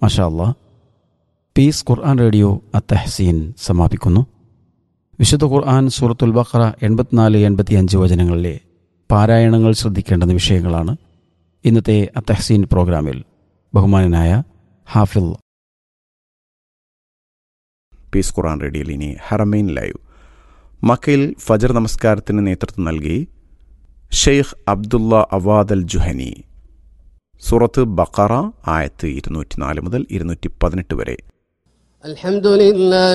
മഷാ അല്ലാ piece ഖുർആൻ radio അത്തഹസീൻ സമാപിക്കുന്നു വിശുദ്ധ ഖുർആൻ സൂറത്തുൽ ബഖറ എൺപത്തിനാല് എൺപത്തിയഞ്ച് വചനങ്ങളിലെ പാരായണങ്ങൾ ശ്രദ്ധിക്കേണ്ടുന്ന വിഷയങ്ങളാണ് ഇന്നത്തെ അത്തഹസീൻ പ്രോഗ്രാമിൽ ബഹുമാനനായ ഹാഫിൽ പീസ് ഖുറാൻ റേഡിയോയിൽ ഇനി ഹറമൈൻ ലൈവ് മക്കയിൽ ഫജർ നമസ്കാരത്തിന് നേതൃത്വം നൽകി Sheikh Abdullah Awad Al Juhani സൂറത്ത് ബക്കറ ആയത്ത് ഇരുന്നൂറ്റി നാല് മുതൽ ഇരുന്നൂറ്റി പതിനെട്ട് വരെ الحمد لله